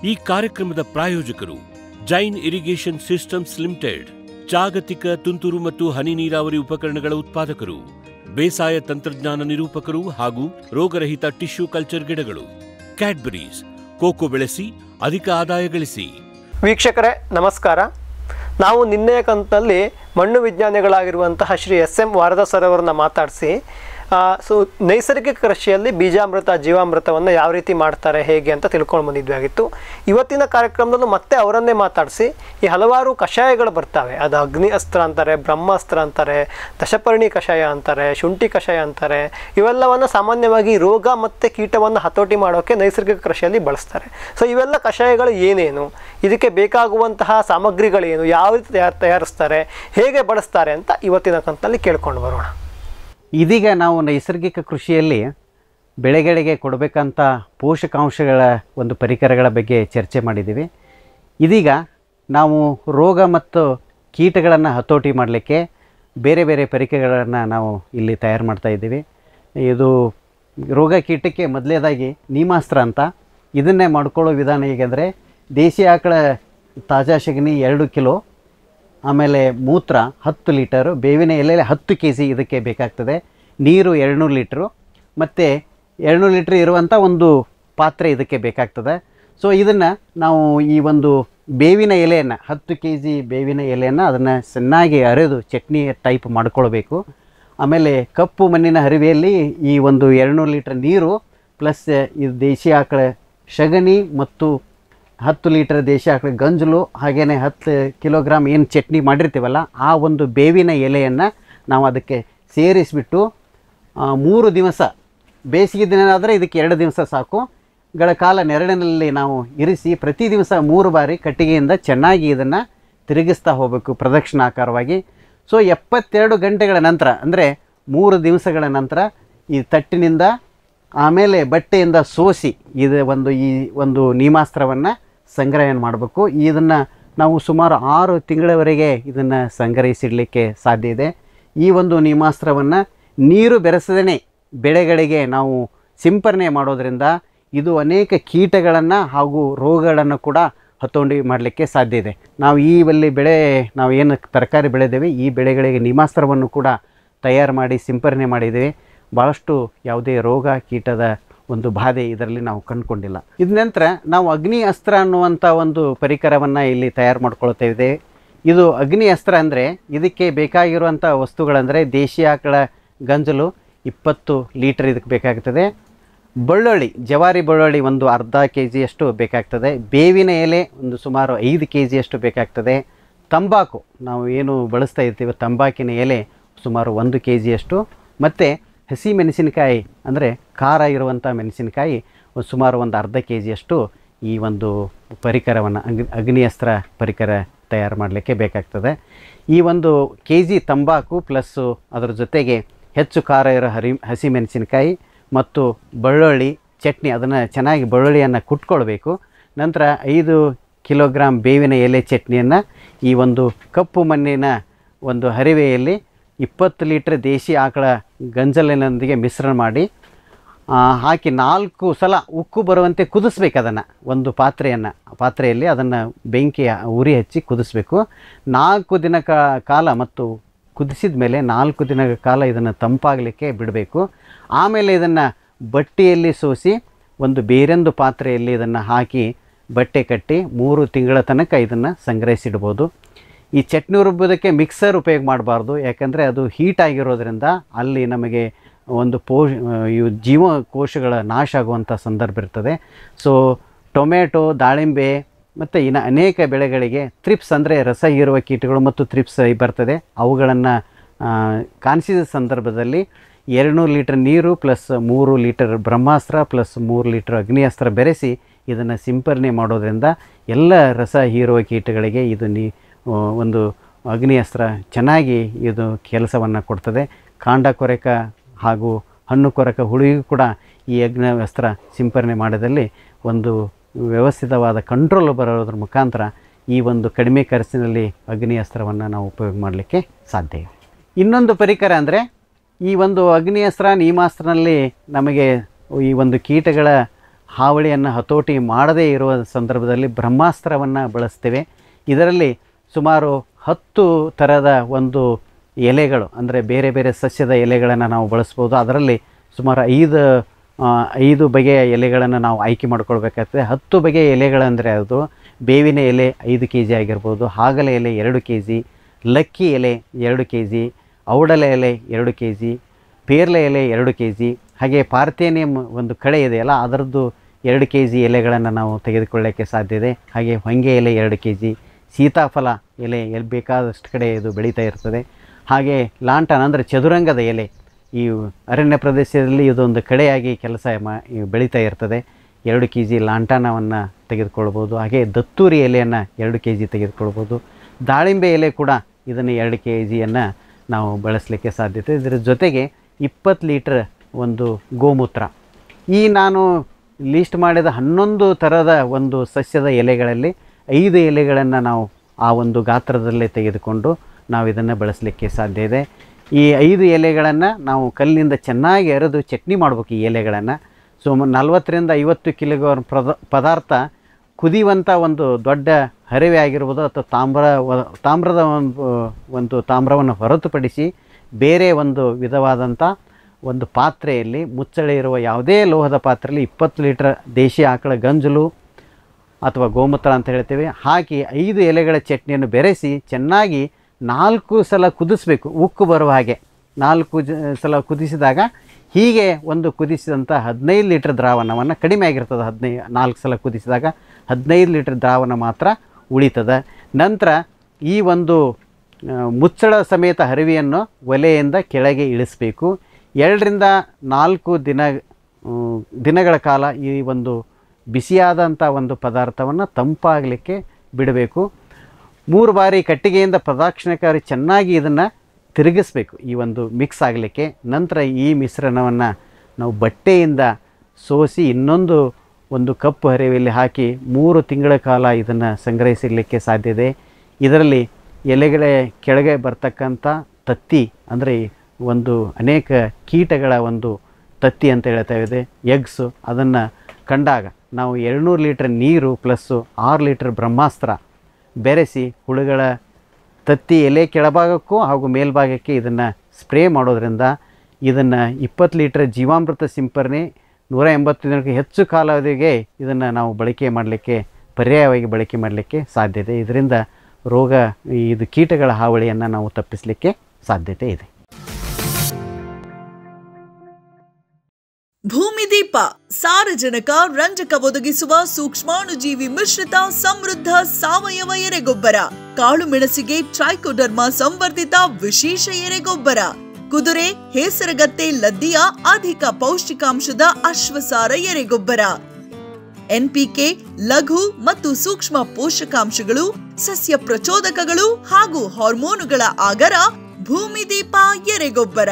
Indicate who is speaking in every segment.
Speaker 1: ಈ ಕಾರ್ಯಕ್ರಮದ ಪ್ರಾಯೋಜಕರು ಜೈನ್ ಇರಿಗೇಷನ್ ಸಿಸ್ಟಮ್ಸ್ ಲಿಮಿಟೆಡ್ ಜಾಗತಿಕ ತುಂತುರು ಮತ್ತು ಹನಿ ನೀರಾವರಿ ಉಪಕರಣಗಳ ಉತ್ಪಾದಕರು ಬೇಸಾಯ ತಂತ್ರಜ್ಞಾನ ನಿರೂಪಕರು ಹಾಗೂ ರೋಗರಹಿತ ಟಿಶ್ಯೂ ಕಲ್ಚರ್ ಗಿಡಗಳು ಕ್ಯಾಡ್ಬರೀಸ್ ಕೋಕೋ ಬೆಳೆಸಿ ಅಧಿಕ ಆದಾಯ ಗಳಿಸಿ
Speaker 2: ವೀಕ್ಷಕರೇ ನಮಸ್ಕಾರ ನಾವು ನಿನ್ನೆಯ ಕಂತಿನಲ್ಲಿ ಮಣ್ಣು ವಿಜ್ಞಾನಿಗಳಾಗಿರುವಂತಹ Shri S M Varada sir ಅವರನ್ನ ಮಾತಾಡಿಸಿ ಸೊ ನೈಸರ್ಗಿಕ ಕೃಷಿಯಲ್ಲಿ ಬೀಜಾಮೃತ ಜೀವಾಮೃತವನ್ನು ಯಾವ ರೀತಿ ಮಾಡ್ತಾರೆ ಹೇಗೆ ಅಂತ ತಿಳ್ಕೊಂಡು ಬಂದಿದ್ವಿ ಆಗಿತ್ತು ಇವತ್ತಿನ ಕಾರ್ಯಕ್ರಮದಲ್ಲೂ ಮತ್ತೆ ಅವರನ್ನೇ ಮಾತಾಡಿಸಿ ಈ ಹಲವಾರು ಕಷಾಯಗಳು ಬರ್ತವೆ ಅದು ಅಗ್ನಿ ಅಸ್ತ್ರ ಅಂತಾರೆ ಬ್ರಹ್ಮಾಸ್ತ್ರ ಅಂತಾರೆ ದಶಪರ್ಣಿ ಕಷಾಯ ಅಂತಾರೆ ಶುಂಠಿ ಕಷಾಯ ಅಂತಾರೆ ಇವೆಲ್ಲವನ್ನು ಸಾಮಾನ್ಯವಾಗಿ ರೋಗ ಮತ್ತು ಕೀಟವನ್ನು ಹತೋಟಿ ಮಾಡೋಕ್ಕೆ ನೈಸರ್ಗಿಕ ಕೃಷಿಯಲ್ಲಿ ಬಳಸ್ತಾರೆ ಸೊ ಇವೆಲ್ಲ ಕಷಾಯಗಳು ಏನೇನು ಇದಕ್ಕೆ ಬೇಕಾಗುವಂತಹ ಸಾಮಗ್ರಿಗಳೇನು ಯಾವ ರೀತಿ ತಯಾರ್ ತಯಾರಿಸ್ತಾರೆ ಹೇಗೆ ಬಳಸ್ತಾರೆ ಅಂತ ಇವತ್ತಿನ ಕಂತಿನಲ್ಲಿ ಕೇಳ್ಕೊಂಡು ಬರೋಣ
Speaker 3: ಇದೀಗ ನಾವು ನೈಸರ್ಗಿಕ ಕೃಷಿಯಲ್ಲಿ ಬೆಳೆಗಳಿಗೆ ಕೊಡಬೇಕಂತ ಪೋಷಕಾಂಶಗಳ ಒಂದು ಪರಿಕರಗಳ ಬಗ್ಗೆ ಚರ್ಚೆ ಮಾಡಿದ್ದೀವಿ ಇದೀಗ ನಾವು ರೋಗ ಮತ್ತು ಕೀಟಗಳನ್ನು ಹತೋಟಿ ಮಾಡಲಿಕ್ಕೆ ಬೇರೆ ಬೇರೆ ಪರಿಕರಗಳನ್ನು ನಾವು ಇಲ್ಲಿ ತಯಾರು ಮಾಡ್ತಾ ಇದ್ದೀವಿ ಇದು ರೋಗ ಕೀಟಕ್ಕೆ ಮೊದಲೇದಾಗಿ ನೀಮಾಸ್ತ್ರ ಅಂತ ಇದನ್ನೇ ಮಾಡ್ಕೊಳ್ಳೋ ವಿಧಾನ ಹೇಗೆಂದರೆ ದೇಸಿ ಆಕಳ ತಾಜಾ ಸಗಣಿ ಎರಡು ಕಿಲೋ ಆಮೇಲೆ ಮೂತ್ರ ಹತ್ತು ಲೀಟರು ಬೇವಿನ ಎಲೆ ಹತ್ತು ಕೆ ಜಿ ಇದಕ್ಕೆ ಬೇಕಾಗ್ತದೆ ನೀರು ಎರಡುನೂರು ಲೀಟ್ರು ಮತ್ತು ಎರಡುನೂರು ಲೀಟ್ರ್ ಇರುವಂಥ ಒಂದು ಪಾತ್ರೆ ಇದಕ್ಕೆ ಬೇಕಾಗ್ತದೆ ಸೊ ಇದನ್ನು ನಾವು ಈ ಒಂದು ಬೇವಿನ ಎಲೆಯನ್ನು ಹತ್ತು ಕೆ ಜಿ ಬೇವಿನ ಎಲೆಯನ್ನು ಅದನ್ನು ಚೆನ್ನಾಗಿ ಅರೆದು ಚಟ್ನಿ ಟೈಪ್ ಮಾಡ್ಕೊಳ್ಬೇಕು ಆಮೇಲೆ ಕಪ್ಪು ಮಣ್ಣಿನ ಹರಿವೆಯಲ್ಲಿ ಈ ಒಂದು ಎರಡುನೂರು ಲೀಟ್ರ್ ನೀರು ಪ್ಲಸ್ ಇದು ದೇಶಿ ಆಕಳ ಸಗಣಿ ಮತ್ತು ಹತ್ತು ಲೀಟರ್ ದೇಶಿ ಆಕಳ ಗಂಜಲು ಹಾಗೆಯೇ ಹತ್ತು ಕಿಲೋಗ್ರಾಮ್ ಏನು ಚಟ್ನಿ ಮಾಡಿರ್ತೀವಲ್ಲ ಆ ಒಂದು ಬೇವಿನ ಎಲೆಯನ್ನು ನಾವು ಅದಕ್ಕೆ ಸೇರಿಸಿಬಿಟ್ಟು ಆ, ಮೂರು ದಿವಸ ಬೇಸಿಗೆ ದಿನ ಆದರೆ ಇದಕ್ಕೆ ಎರಡು ದಿವಸ ಸಾಕು ಗಳ ಕಾಲ ನೆರಳಿನಲ್ಲಿ ನಾವು ಇರಿಸಿ ಪ್ರತಿ ದಿವಸ ಮೂರು ಬಾರಿ ಕಟ್ಟಿಗೆಯಿಂದ ಚೆನ್ನಾಗಿ ಇದನ್ನು ತಿರುಗಿಸ್ತಾ ಹೋಗಬೇಕು ಪ್ರದಕ್ಷಿಣಾಕಾರವಾಗಿ ಸೊ ಎಪ್ಪತ್ತೆರಡು ಗಂಟೆಗಳ ನಂತರ ಅಂದರೆ ಮೂರು ದಿವಸಗಳ ನಂತರ ಈ ತಟ್ಟಿನಿಂದ ಆಮೇಲೆ ಬಟ್ಟೆಯಿಂದ ಸೋಸಿ ಇದು ಒಂದು ಈ ಒಂದು ನೀಮಾಸ್ತ್ರವನ್ನು ಸಂಗ್ರಹಣೆ ಮಾಡಬೇಕು ಇದನ್ನು ನಾವು ಸುಮಾರು ಆರು ತಿಂಗಳವರೆಗೆ ಇದನ್ನು ಸಂಗ್ರಹಿಸಿಡಲಿಕ್ಕೆ ಸಾಧ್ಯ ಇದೆ ಈ ಒಂದು ನೀಮಾಸ್ತ್ರವನ್ನು ನೀರು ಬೆರೆಸದೇ ಬೆಳೆಗಳಿಗೆ ನಾವು ಸಿಂಪರಣೆ ಮಾಡೋದರಿಂದ ಇದು ಅನೇಕ ಕೀಟಗಳನ್ನು ಹಾಗೂ ರೋಗಗಳನ್ನು ಕೂಡ ಹತೋಟಿ ಮಾಡಲಿಕ್ಕೆ ಸಾಧ್ಯ ಇದೆ ನಾವು ಈ ಅಲ್ಲಿ ಬೆಳೆ ನಾವು ಏನು ತರಕಾರಿ ಬೆಳೆದೇವೆ ಈ ಬೆಳೆಗಳಿಗೆ ನೀಮಾಸ್ತ್ರವನ್ನು ಕೂಡ ತಯಾರು ಮಾಡಿ ಸಿಂಪರಣೆ ಮಾಡಿದ್ದೇವೆ ಭಾಳಷ್ಟು ಯಾವುದೇ ರೋಗ ಕೀಟದ ಒಂದು ಬಾಧೆ ಇದರಲ್ಲಿ ನಾವು ಕಂಡುಕೊಂಡಿಲ್ಲ ಇದ ನಂತರ ನಾವು ಅಗ್ನಿ ಅಸ್ತ್ರ ಅನ್ನುವಂಥ ಒಂದು ಪರಿಕರವನ್ನು ಇಲ್ಲಿ ತಯಾರು ಮಾಡ್ಕೊಳ್ತಾ ಇದ್ದೇವೆ ಇದು ಅಗ್ನಿ ಅಸ್ತ್ರ ಅಂದರೆ ಇದಕ್ಕೆ ಬೇಕಾಗಿರುವಂಥ ವಸ್ತುಗಳಂದರೆ ದೇಶಿ ಆಕಳ ಗಂಜಲು ಇಪ್ಪತ್ತು ಲೀಟರ್ ಇದಕ್ಕೆ ಬೇಕಾಗ್ತದೆ ಬೆಳ್ಳುಳ್ಳಿ ಜವಾರಿ ಬೆಳ್ಳುಳ್ಳಿ ಒಂದು ಅರ್ಧ ಕೆ ಜಿಯಷ್ಟು ಬೇಕಾಗ್ತದೆ ಬೇವಿನ ಎಲೆ ಒಂದು ಸುಮಾರು ಐದು ಕೆ ಜಿಯಷ್ಟು ಬೇಕಾಗ್ತದೆ ತಂಬಾಕು ನಾವು ಏನು ಬಳಸ್ತಾ ಇರ್ತೀವಿ ತಂಬಾಕಿನ ಎಲೆ ಸುಮಾರು ಒಂದು ಕೆ ಜಿಯಷ್ಟು ಮತ್ತು ಹಸಿ ಮೆಣಸಿನಕಾಯಿ ಅಂದರೆ ಖಾರ ಇರುವಂಥ ಮೆಣಸಿನಕಾಯಿ ಒಂದು ಸುಮಾರು ಒಂದು ಅರ್ಧ ಕೆ ಜಿಯಷ್ಟು ಈ ಒಂದು ಪರಿಕರವನ್ನು ಅಗ್ನಿ ಅಗ್ನಿಯಸ್ತ್ರ ಪರಿಕರ ತಯಾರು ಮಾಡಲಿಕ್ಕೆ ಬೇಕಾಗ್ತದೆ ಈ ಒಂದು ಕೆ ಜಿ ತಂಬಾಕು ಪ್ಲಸ್ಸು ಅದರ ಜೊತೆಗೆ ಹೆಚ್ಚು ಖಾರ ಇರೋ ಹರಿ ಹಸಿ ಮೆಣಸಿನಕಾಯಿ ಮತ್ತು ಬೆಳ್ಳುಳ್ಳಿ ಚಟ್ನಿ ಅದನ್ನು ಚೆನ್ನಾಗಿ ಬೆಳ್ಳುಳ್ಳಿಯನ್ನು ಕುಟ್ಕೊಳ್ಬೇಕು ನಂತರ ಐದು ಕಿಲೋಗ್ರಾಮ್ ಬೇವಿನ ಎಲೆ ಚಟ್ನಿಯನ್ನು ಈ ಒಂದು ಕಪ್ಪು ಮಣ್ಣಿನ ಒಂದು ಹರಿವೆಯಲ್ಲಿ ಇಪ್ಪತ್ತು ಲೀಟ್ರ್ ದೇಶಿ ಆಕಳ ಗಂಜಲಿನೊಂದಿಗೆ ಮಿಶ್ರಣ ಮಾಡಿ ಆ, ಹಾಕಿ ನಾಲ್ಕು ಸಲ ಉಕ್ಕು ಬರುವಂತೆ ಕುದಿಸ್ಬೇಕು ಅದನ್ನು ಒಂದು ಪಾತ್ರೆಯನ್ನು ಪಾತ್ರೆಯಲ್ಲಿ ಅದನ್ನು ಬೆಂಕಿ ಉರಿ ಹಚ್ಚಿ ಕುದಿಸ್ಬೇಕು ನಾಲ್ಕು ದಿನ ಕಾ- ಕಾಲ ಮತ್ತು ಕುದಿಸಿದ ಮೇಲೆ ನಾಲ್ಕು ದಿನಗಳ ಕಾಲ ಇದನ್ನು ತಂಪಾಗಲಿಕ್ಕೆ ಬಿಡಬೇಕು ಆಮೇಲೆ ಇದನ್ನು ಬಟ್ಟೆಯಲ್ಲಿ ಸೋಸಿ ಒಂದು ಬೇರೊಂದು ಪಾತ್ರೆಯಲ್ಲಿ ಇದನ್ನು ಹಾಕಿ ಬಟ್ಟೆ ಕಟ್ಟಿ ಮೂರು ತಿಂಗಳ ತನಕ ಇದನ್ನು ಸಂಗ್ರಹಿಸಿಡ್ಬೋದು ಈ ಚಟ್ನಿ ರುಬ್ಬೋದಕ್ಕೆ ಮಿಕ್ಸರ್ ಉಪಯೋಗ ಮಾಡಬಾರ್ದು ಯಾಕಂದರೆ ಅದು ಹೀಟ್ ಆಗಿರೋದ್ರಿಂದ ಅಲ್ಲಿ ನಮಗೆ ಒಂದು ಪೋಷ ಇವು ಜೀವಕೋಶಗಳ ನಾಶ ಆಗುವಂಥ ಸಂದರ್ಭ ಇರ್ತದೆ ಸೊ ಟೊಮೆಟೊ ದಾಳಿಂಬೆ ಮತ್ತು ಇನ್ನು ಅನೇಕ ಬೆಳೆಗಳಿಗೆ ತ್ರಿಪ್ಸ್ ಅಂದರೆ ರಸ ಹೀರುವ ಕೀಟಗಳು ಮತ್ತು ತ್ರಿಪ್ಸ್ ಬರ್ತದೆ ಅವುಗಳನ್ನು ಕಾಣಿಸಿದ ಸಂದರ್ಭದಲ್ಲಿ ಎರಡುನೂರು ಲೀಟರ್ ನೀರು ಪ್ಲಸ್ ಮೂರು ಲೀಟರ್ ಬ್ರಹ್ಮಾಸ್ತ್ರ ಪ್ಲಸ್ ಮೂರು ಲೀಟರ್ ಅಗ್ನಿಯಸ್ತ್ರ ಬೆರೆಸಿ ಇದನ್ನು ಸಿಂಪರಣೆ ಮಾಡೋದ್ರಿಂದ ಎಲ್ಲ ರಸ ಹೀರುವ ಕೀಟಗಳಿಗೆ ಇದು ನೀ ಆ, ಒಂದು ಅಗ್ನಿಯಸ್ತ್ರ ಚೆನ್ನಾಗಿ ಇದು ಕೆಲಸವನ್ನು ಕೊಡ್ತದೆ ಕಾಂಡ ಕೊರೆಕ ಹಾಗೂ ಹಣ್ಣು ಕೊರಕ ಹುಳಿಗೂ ಕೂಡ ಈ ಅಗ್ನಿಯಸ್ತ್ರ ಸಿಂಪರಣೆ ಮಾಡಿದಲ್ಲಿ ಒಂದು ವ್ಯವಸ್ಥಿತವಾದ ಕಂಟ್ರೋಲ್ ಬರೋದ್ರ ಮುಖಾಂತರ ಈ ಒಂದು ಕಡಿಮೆ ಖರ್ಚಿನಲ್ಲಿ ಅಗ್ನಿ ಅಸ್ತ್ರವನ್ನು ನಾವು ಉಪಯೋಗ ಮಾಡಲಿಕ್ಕೆ ಸಾಧ್ಯ ಇದೆ ಇನ್ನೊಂದು ಪರಿಕರ ಅಂದರೆ ಈ ಒಂದು ಅಗ್ನಿ ಅಸ್ತ್ರ ನೀಮಾಸ್ತ್ರನಲ್ಲಿ ನಮಗೆ ಈ ಒಂದು ಕೀಟಗಳ ಹಾವಳಿಯನ್ನು ಹತೋಟಿ ಮಾಡದೇ ಇರುವ ಸಂದರ್ಭದಲ್ಲಿ ಬ್ರಹ್ಮಾಸ್ತ್ರವನ್ನು ಬಳಸ್ತೇವೆ ಇದರಲ್ಲಿ ಸುಮಾರು ಹತ್ತು ಥರದ ಒಂದು ಎಲೆಗಳು ಅಂದರೆ ಬೇರೆ ಬೇರೆ ಸಸ್ಯದ ಎಲೆಗಳನ್ನು ನಾವು ಬಳಸ್ಬೋದು ಅದರಲ್ಲಿ ಸುಮಾರು ಐದು ಆ, ಐದು ಬಗೆಯ ಎಲೆಗಳನ್ನು ನಾವು ಆಯ್ಕೆ ಮಾಡ್ಕೊಳ್ಬೇಕಾಗ್ತದೆ ಹತ್ತು ಬಗೆಯ ಎಲೆಗಳಂದರೆ ಅದು ಬೇವಿನ ಎಲೆ ಐದು ಕೆ ಜಿ ಆಗಿರ್ಬೋದು ಹಾಗಲ ಎಲೆ ಎರಡು ಕೆ ಜಿ ಲಕ್ಕಿ ಎಲೆ ಎರಡು ಕೆ ಜಿ ಔಡಲ ಎಲೆ ಎರಡು ಕೆ ಜಿ ಪೇರ್ಲೆ ಎಲೆ ಎರಡು ಕೆ ಜಿ ಹಾಗೆ ಪಾರ್ಥೇನಿಯಂ ಒಂದು ಕಳೆ ಇದೆಯಲ್ಲ ಅದರದ್ದು ಎರಡು ಕೆ ಜಿ ಎಲೆಗಳನ್ನು ನಾವು ತೆಗೆದುಕೊಳ್ಳೋಕ್ಕೆ ಸಾಧ್ಯ ಇದೆ ಹಾಗೆ ಹೊಂಗೆ ಎಲೆ ಎರಡು ಕೆ ಜಿ ಸೀತಾಫಲ ಎಲೆ ಎಲ್ಲಿ ಬೇಕಾದಷ್ಟು ಕಡೆ ಇದು ಬೆಳೀತಾ ಇರ್ತದೆ ಹಾಗೆ ಲಾಂಟನ್ ಅಂದರೆ ಚದುರಂಗದ ಎಲೆ ಈ ಅರಣ್ಯ ಪ್ರದೇಶದಲ್ಲಿ ಇದೊಂದು ಕಡೆಯಾಗಿ ಕೆಲಸ ಮಾ ಈ ಬೆಳೀತಾ ಇರ್ತದೆ ಎರಡು ಕೆ ಜಿ ಲಾಂಟಾನವನ್ನು ತೆಗೆದುಕೊಳ್ಬೋದು ಹಾಗೆ ದತ್ತೂರಿ ಎಲೆಯನ್ನು ಎರಡು ಕೆ ಜಿ ತೆಗೆದುಕೊಳ್ಬೋದು ದಾಳಿಂಬೆ ಎಲೆ ಕೂಡ ಇದನ್ನು ಎರಡು ಕೆ ಜಿಯನ್ನು ನಾವು ಬಳಸಲಿಕ್ಕೆ ಸಾಧ್ಯತೆ ಇದರ ಜೊತೆಗೆ ಇಪ್ಪತ್ತು ಲೀಟ್ರ್ ಒಂದು ಗೋಮೂತ್ರ ಈ ನಾನು ಲೀಸ್ಟ್ ಮಾಡಿದ ಹನ್ನೊಂದು ಥರದ ಒಂದು ಸಸ್ಯದ ಎಲೆಗಳಲ್ಲಿ ಐದು ಎಲೆಗಳನ್ನು ನಾವು ಆ ಒಂದು ಗಾತ್ರದಲ್ಲೇ ತೆಗೆದುಕೊಂಡು ನಾವು ಇದನ್ನು ಬಳಸಲಿಕ್ಕೆ ಸಾಧ್ಯ ಇದೆ ಈ ಐದು ಎಲೆಗಳನ್ನು ನಾವು ಕಲ್ಲಿನಿಂದ ಚೆನ್ನಾಗಿ ಎರೆದು ಚಟ್ನಿ ಮಾಡ್ಬೇಕು ಈ ಎಲೆಗಳನ್ನು ಸೊ ನಲ್ವತ್ತರಿಂದ ಐವತ್ತು ಕಿಲೋಗ್ರಾಮ್ ಪದ ಪದಾರ್ಥ ಕುದಿಯುವಂಥ ಒಂದು ದೊಡ್ಡ ಹರಿವೆ ಆಗಿರ್ಬೋದು ಅಥವಾ ತಾಮ್ರ ವ- ತಾಮ್ರದ ಒಂದು ಒಂದು ತಾಮ್ರವನ್ನು ಹೊರತುಪಡಿಸಿ ಬೇರೆ ಒಂದು ವಿಧವಾದಂಥ ಒಂದು ಪಾತ್ರೆಯಲ್ಲಿ ಮುಚ್ಚಳೆ ಇರುವ ಯಾವುದೇ ಲೋಹದ ಪಾತ್ರೆಯಲ್ಲಿ ಇಪ್ಪತ್ತು ಲೀಟ್ರ್ ದೇಶಿ ಆಕಳ ಗಂಜಲು ಅಥವಾ ಗೋಮೂತ್ರ ಅಂತ ಹೇಳ್ತೇವೆ ಹಾಕಿ ಐದು ಎಲೆಗಳ ಚಟ್ನಿಯನ್ನು ಬೆರೆಸಿ ಚೆನ್ನಾಗಿ ನಾಲ್ಕು ಸಲ ಕುದಿಸ್ಬೇಕು ಉಕ್ಕು ಬರುವ ಹಾಗೆ ನಾಲ್ಕು ಜ ಸಲ ಕುದಿಸಿದಾಗ ಹೀಗೆ ಒಂದು ಕುದಿಸಿದಂಥ ಹದಿನೈದು ಲೀಟ್ರ್ ದ್ರಾವಣವನ್ನು ಕಡಿಮೆ ಆಗಿರ್ತದೆ ಹದಿನೈದು ನಾಲ್ಕು ಸಲ ಕುದಿಸಿದಾಗ ಹದಿನೈದು ಲೀಟ್ರ್ ದ್ರಾವಣ ಮಾತ್ರ ಉಳಿತದೆ ನಂತರ ಈ ಒಂದು ಆ, ಮುಚ್ಚಳ ಸಮೇತ ಹರಿವೆಯನ್ನು ಒಲೆಯಿಂದ ಕೆಳಗೆ ಇಳಿಸಬೇಕು ಎರಡರಿಂದ ನಾಲ್ಕು ದಿನ ಆ, ದಿನಗಳ ಕಾಲ ಈ ಒಂದು ಬಿಸಿಯಾದಂಥ ಒಂದು ಪದಾರ್ಥವನ್ನು ತಂಪಾಗಲಿಕ್ಕೆ ಬಿಡಬೇಕು ಮೂರು ಬಾರಿ ಕಟ್ಟಿಗೆಯಿಂದ ಪ್ರದಕ್ಷಿಣಕಾರಿ ಚೆನ್ನಾಗಿ ಇದನ್ನು ತಿರುಗಿಸ್ಬೇಕು ಈ ಒಂದು ಮಿಕ್ಸ್ ಆಗಲಿಕ್ಕೆ ನಂತರ ಈ ಮಿಶ್ರಣವನ್ನು ನಾವು ಬಟ್ಟೆಯಿಂದ ಸೋಸಿ ಇನ್ನೊಂದು ಒಂದು ಕಪ್ಪು ಹರಿವೆಯಲ್ಲಿ ಹಾಕಿ ಮೂರು ತಿಂಗಳ ಕಾಲ ಇದನ್ನು ಸಂಗ್ರಹಿಸಲಿಕ್ಕೆ ಸಾಧ್ಯ ಇದೆ ಇದರಲ್ಲಿ ಎಲೆಗಳ ಕೆಳಗೆ ಬರ್ತಕ್ಕಂಥ ತತ್ತಿ ಅಂದರೆ ಒಂದು ಅನೇಕ ಕೀಟಗಳ ಒಂದು ತತ್ತಿ ಅಂತ ಹೇಳ್ತಾ ಇದೆ ಎಗ್ಸು ಅದನ್ನು ಕಂಡಾಗ ನಾವು ಎರಡುನೂರು ಲೀಟ್ರ್ ನೀರು ಪ್ಲಸ್ಸು ಆರು ಲೀಟ್ರ್ ಬ್ರಹ್ಮಾಸ್ತ್ರ ಬೆರೆಸಿ ಹುಳುಗಳ ತತ್ತಿ ಎಲೆ ಕೆಳಭಾಗಕ್ಕೂ ಹಾಗೂ ಮೇಲ್ಭಾಗಕ್ಕೆ ಇದನ್ನು ಸ್ಪ್ರೇ ಮಾಡೋದ್ರಿಂದ ಇದನ್ನು ಇಪ್ಪತ್ತು ಲೀಟ್ರ್ ಜೀವಾಮೃತ ಸಿಂಪರಣೆ ನೂರ ಎಂಬತ್ತು ದಿನಕ್ಕೆ ಹೆಚ್ಚು ಕಾಲಾವಧಿಗೆ ಇದನ್ನು ನಾವು ಬಳಕೆ ಮಾಡಲಿಕ್ಕೆ ಪರ್ಯಾಯವಾಗಿ ಬಳಕೆ ಮಾಡಲಿಕ್ಕೆ ಸಾಧ್ಯತೆ ಇದರಿಂದ ರೋಗ ಇದು ಕೀಟಗಳ ಹಾವಳಿಯನ್ನು ನಾವು ತಪ್ಪಿಸಲಿಕ್ಕೆ ಸಾಧ್ಯತೆ ಇದೆ
Speaker 4: ಭೂಮಿದೀಪ ಸಾರಜನಕ ರಂಜಕ ಒದಗಿಸುವ ಸೂಕ್ಷ್ಮಾಣುಜೀವಿ ಮಿಶ್ರಿತ ಸಮೃದ್ಧ ಸಾವಯವ ಎರೆಗೊಬ್ಬರ ಕಾಳು ಮೆಣಸಿಗೆ ಟ್ರೈಕೋಡರ್ಮಾ ಸಂವರ್ಧಿತ ವಿಶೇಷ ಎರೆಗೊಬ್ಬರ ಕುದುರೆ ಹೇಸರಗತ್ತೆ ಲದ್ದಿಯ ಅಧಿಕ ಪೌಷ್ಟಿಕಾಂಶದ ಅಶ್ವಸಾರ ಎರೆಗೊಬ್ಬರ ಎನ್ಪಿಕೆ ಲಘು ಮತ್ತು ಸೂಕ್ಷ್ಮ ಪೋಷಕಾಂಶಗಳು ಸಸ್ಯ ಪ್ರಚೋದಕಗಳು ಹಾಗೂ ಹಾರ್ಮೋನುಗಳ ಆಗರ ಭೂಮಿದೀಪ ಎರೆಗೊಬ್ಬರ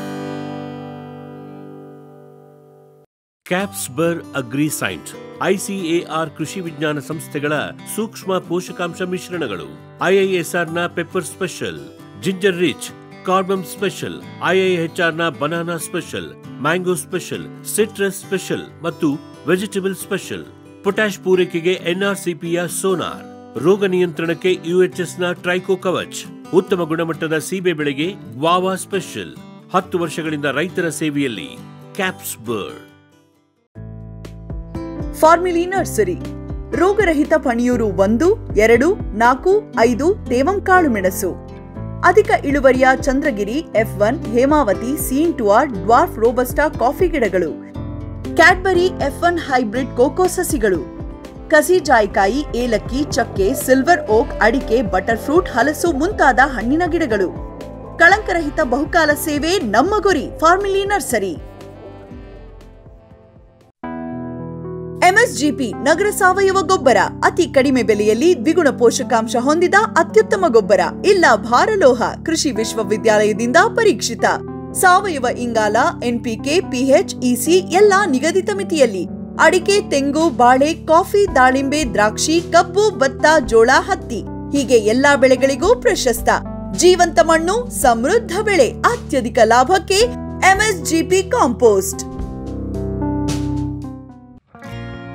Speaker 1: ಕ್ಯಾಪ್ಸ್ಬರ್ ಅಗ್ರಿಸೈಂಟ್ ಐಸಿಎಆರ್ ಕೃಷಿ ವಿಜ್ಞಾನ ಸಂಸ್ಥೆಗಳ ಸೂಕ್ಷ್ಮ ಪೋಷಕಾಂಶ ಮಿಶ್ರಣಗಳು ಐಐಎಸ್ಆರ್ನ pepper special ginger rich cardamom special ಐಐಎಚ್ಆರ್ನ banana special mango special citrus special ಮತ್ತು ವೆಜಿಟೇಬಲ್ ಸ್ಪೆಷಲ್ ಪೊಟ್ಯಾಶ್ ಪೂರೈಕೆಗೆ ಎನ್ಆರ್ಸಿಪಿಯ ಸೋನಾರ್ ರೋಗ ನಿಯಂತ್ರಣಕ್ಕೆ ಯುಎಚ್ಎಸ್ನ ಟ್ರೈಕೋ ಕವಚ್ ಉತ್ತಮ ಗುಣಮಟ್ಟದ ಸೀಬೆ ಬೆಳೆಗೆ ಗ್ವಾವಾ ಸ್ಪೆಷಲ್ ಹತ್ತು ವರ್ಷಗಳಿಂದ ರೈತರ ಸೇವೆಯಲ್ಲಿ ಕ್ಯಾಪ್ಸ್ಬರ್ಡ್
Speaker 4: ಫಾರ್ಮಿಲಿ ನರ್ಸರಿ ರೋಗರಹಿತ ಪಣಿಯೂರು ಒಂದು ಎರಡು ನಾಲ್ಕು ಐದು ತೇವಂ ಕಾಳು ಮೆಣಸು ಅಧಿಕ ಇಳುವರಿಯ ಚಂದ್ರಗಿರಿ ಎಫ್ ಒನ್ ಹೇಮಾವತಿ ಸೀನ್ ಟು ಆರ್ ಡ್ವಾರ್ಫ್ ರೋಬಸ್ಟಾ ಕಾಫಿ ಗಿಡಗಳು Cadbury F one hybrid cocoa ಸಸಿಗಳು ಕಸಿ ಜಾಯಿಕಾಯಿ ಏಲಕ್ಕಿ ಚಕ್ಕೆ ಸಿಲ್ವರ್ ಓಕ್ ಅಡಿಕೆ ಬಟರ್ ಫ್ರೂಟ್ ಹಲಸು ಮುಂತಾದ ಹಣ್ಣಿನ ಗಿಡಗಳು ಕಳಂಕರಹಿತ ಬಹುಕಾಲ ಸೇವೆ ನಮ್ಮ ಗುರಿ ಫಾರ್ಮಿಲಿ ನರ್ಸರಿ ಎಂಎಸ್ಜಿಪಿ ನಗರ ಸಾವಯವ ಗೊಬ್ಬರ ಅತಿ ಕಡಿಮೆ ಬೆಲೆಯಲ್ಲಿ ದ್ವಿಗುಣ ಪೋಷಕಾಂಶ ಹೊಂದಿದ ಅತ್ಯುತ್ತಮ ಗೊಬ್ಬರ ಇಲ್ಲ ಭಾರಲೋಹ ಕೃಷಿ ವಿಶ್ವವಿದ್ಯಾಲಯದಿಂದ ಪರೀಕ್ಷಿತ ಸಾವಯವ ಇಂಗಾಲ ಎನ್ಪಿಕೆ ಪಿಎಚ್ ಇಸಿ ಎಲ್ಲಾ ನಿಗದಿತ ಮಿತಿಯಲ್ಲಿ ಅಡಿಕೆ ತೆಂಗು ಬಾಳೆ ಕಾಫಿ ದಾಳಿಂಬೆ ದ್ರಾಕ್ಷಿ ಕಬ್ಬು ಭತ್ತ ಜೋಳ ಹತ್ತಿ ಹೀಗೆ ಎಲ್ಲಾ ಬೆಳೆಗಳಿಗೂ ಪ್ರಶಸ್ತ ಜೀವಂತ ಮಣ್ಣು ಸಮೃದ್ಧ ಬೆಳೆ ಅತ್ಯಧಿಕ ಲಾಭಕ್ಕೆ MSGP compost